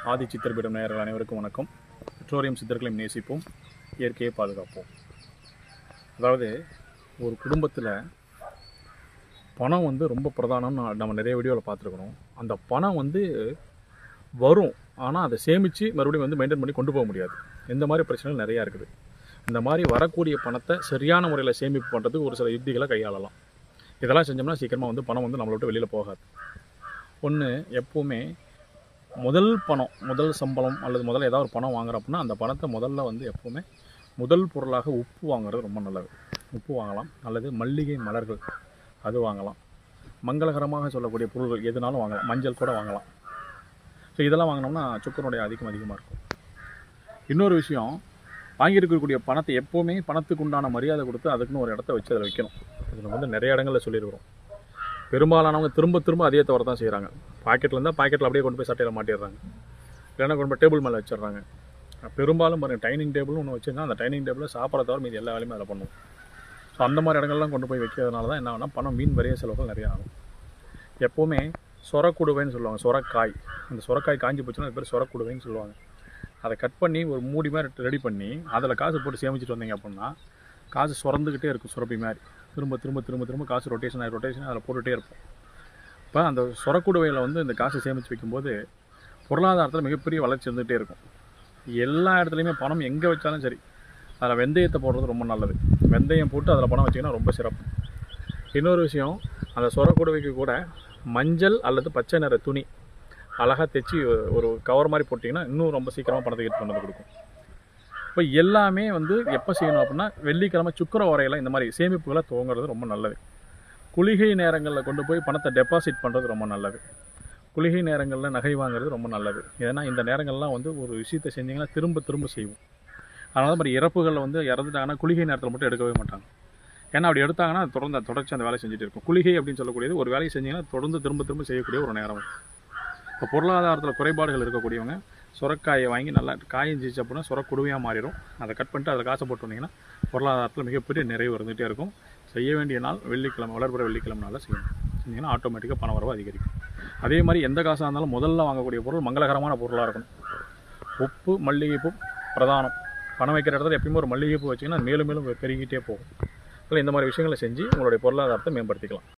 ஆதி சித்திரபீடம் நேயர்கள் அனைவருக்கும் வணக்கம் பெட்ரோலியம் சித்தர்களையும் நேசிப்போம் இயற்கையை பாதுகாப்போம் அதாவது ஒரு குடும்பத்தில் பணம் வந்து ரொம்ப பிரதானம்னு நான் நம்ம நிறைய வீடியோவில் பார்த்துருக்குறோம் அந்த பணம் வந்து வரும் ஆனால் அதை சேமித்து மறுபடியும் வந்து மெயின்டைன் பண்ணி கொண்டு போக முடியாது இந்த மாதிரி பிரச்சனைகள் நிறையா இருக்குது இந்த மாதிரி வரக்கூடிய பணத்தை சரியான முறையில் சேமிப்பு பண்ணுறதுக்கு ஒரு சில யுக்திகளை கையாளலாம் இதெல்லாம் செஞ்சோம்னா சீக்கிரமாக வந்து பணம் வந்து நம்மளை விட்டு வெளியில் போகாது ஒன்று எப்போவுமே முதல் பணம் முதல் சம்பளம் அல்லது முதல்ல ஏதாவது ஒரு பணம் வாங்குறோம் அப்படின்னா அந்த பணத்தை முதல்ல வந்து எப்போவுமே முதல் பொருளாக உப்பு வாங்குறது ரொம்ப நல்லது உப்பு வாங்கலாம் அல்லது மல்லிகை மலர்கள் அது வாங்கலாம் மங்களகரமாக சொல்லக்கூடிய பொருள்கள் எதுனாலும் வாங்கலாம் மஞ்சள் கூட வாங்கலாம் ஸோ இதெல்லாம் வாங்கினோம்னா சுக்கரனுடைய அதிகம் அதிகமாக இருக்கும் இன்னொரு விஷயம் வாங்கியிருக்கக்கூடிய பணத்தை எப்போவுமே பணத்துக்கு உண்டான மரியாதை கொடுத்து அதுக்குன்னு ஒரு இடத்த வச்சு அதில் வைக்கணும் இதில் வந்து நிறைய இடங்களில் சொல்லியிருக்கிறோம் பெரும்பாலானவங்க திரும்ப திரும்ப அதே தவிர தான் செய்கிறாங்க பாக்கெட்டில் இருந்தால் பாக்கெட்டில் அப்படியே கொண்டு போய் சட்டையில் மாட்டிடுறாங்க இல்லைன்னா கொண்டு போய் டேபிள் மேலே வச்சிடுறாங்க பெரும்பாலும் பாருங்க டைனிங் டேபிள்னு ஒன்று வச்சுருந்தா அந்த டைனிங் டேபிளில் சாப்பிட்ற தவிர மீதி எல்லா வேலையுமே அதில் பண்ணுவோம் ஸோ அந்த மாதிரி இடங்கள்லாம் கொண்டு போய் வைக்கிறதுனால தான் என்ன ஆகும்னா பணம் மீன் வரைய செலவுகள் நிறையா ஆகும் எப்போவுமே சொரக்குடுவைன்னு சொல்லுவாங்க சொரக்காய் அந்த சொரக்காய் காஞ்சி போச்சுன்னா அது பேர் சொரக்குடுவைன்னு சொல்லுவாங்க அதை கட் பண்ணி ஒரு மூடி மாதிரி ரெடி பண்ணி அதில் காசு போட்டு சேமிச்சிட்டு வந்தீங்க அப்படின்னா காசு சுரந்துக்கிட்டே இருக்கும் சுரப்பி மாதிரி திரும்ப திரும்ப திரும்ப திரும்ப காசு ரொட்டேஷன் ஆகி ரொட்டேஷன் அதில் போட்டுகிட்டே இருப்போம் இப்போ அந்த சொரக்குடுவையில் வந்து இந்த காசை சேமித்து வைக்கும்போது பொருளாதாரத்தில் மிகப்பெரிய வளர்ச்சி இருந்துகிட்டே இருக்கும் எல்லா இடத்துலையுமே பணம் எங்கே வச்சாலும் சரி அதில் வெந்தயத்தை போடுறது ரொம்ப நல்லது வெந்தயம் போட்டு அதில் பணம் வச்சிங்கன்னா ரொம்ப சிறப்பு இன்னொரு விஷயம் அந்த சொரக்குடுவைக்கு கூட மஞ்சள் அல்லது பச்சை நிற துணி அழகாக தைச்சி ஒரு கவர் மாதிரி போட்டிங்கன்னா இன்னும் ரொம்ப சீக்கிரமாக பணத்தை எடுத்து கொண்டு வந்து கொடுக்கும் இப்போ எல்லாமே வந்து எப்போ செய்யணும் அப்படின்னா வெள்ளிக்கிழமை சுக்கர வரையில் இந்த மாதிரி சேமிப்புகளை துவங்குறது ரொம்ப நல்லது குளிகை நேரங்களில் கொண்டு போய் பணத்தை டெபாசிட் பண்ணுறது ரொம்ப நல்லது குளிகை நேரங்களில் நகை வாங்குறது ரொம்ப நல்லது ஏன்னா இந்த நேரங்கள்லாம் வந்து ஒரு விஷயத்தை செஞ்சீங்கன்னா திரும்ப திரும்ப செய்வோம் அதனால தான் மாதிரி இறப்புகளில் வந்து இறந்துட்டாங்கன்னா குளிகை நேரத்தில் மட்டும் எடுக்கவே மாட்டாங்க ஏன்னா அப்படி எடுத்தாங்கன்னா அது தொடர்ந்து அது தொடர்ச்சி அந்த வேலை செஞ்சுட்டு இருக்கும் குளிகை அப்படின்னு சொல்லக்கூடியது ஒரு வேலையை செஞ்சீங்கன்னா தொடர்ந்து திரும்ப திரும்ப செய்யக்கூடிய ஒரு நேரம் இப்போ பொருளாதாரத்தில் குறைபாடுகள் இருக்கக்கூடியவங்க சுரக்காயை வாங்கி நல்லா காய்ஞ்சிச்சு அப்படின்னா சுரக்குடுவையாக மாறிடும் அதை கட் பண்ணிட்டு அதில் காசை போட்டு வந்தீங்கன்னா பொருளாதாரத்தில் மிகப்பெரிய நிறைவு இருந்துகிட்டே இருக்கும் செய்ய வேண்டிய நாள் வெள்ளிக்கிழமை வளர்ப்புற வெள்ளிக்கிழமை நாளில் செய்யணும் செஞ்சீங்கன்னா ஆட்டோமேட்டிக்காக பண வரவு அதிகரிக்கும் அதே மாதிரி எந்த காசாக இருந்தாலும் முதல்ல வாங்கக்கூடிய பொருள் மங்களகரமான பொருளாக இருக்கணும் உப்பு மல்லிகைப்பூ பிரதானம் பணம் வைக்கிற இடத்துல எப்பயுமே ஒரு மல்லிகைப்பூ வச்சிங்கன்னா அது மேலும் மேலும் பெருகிட்டே போகும் அதில் இந்த மாதிரி விஷயங்களை செஞ்சு உங்களுடைய பொருளாதாரத்தை மேம்படுத்திக்கலாம்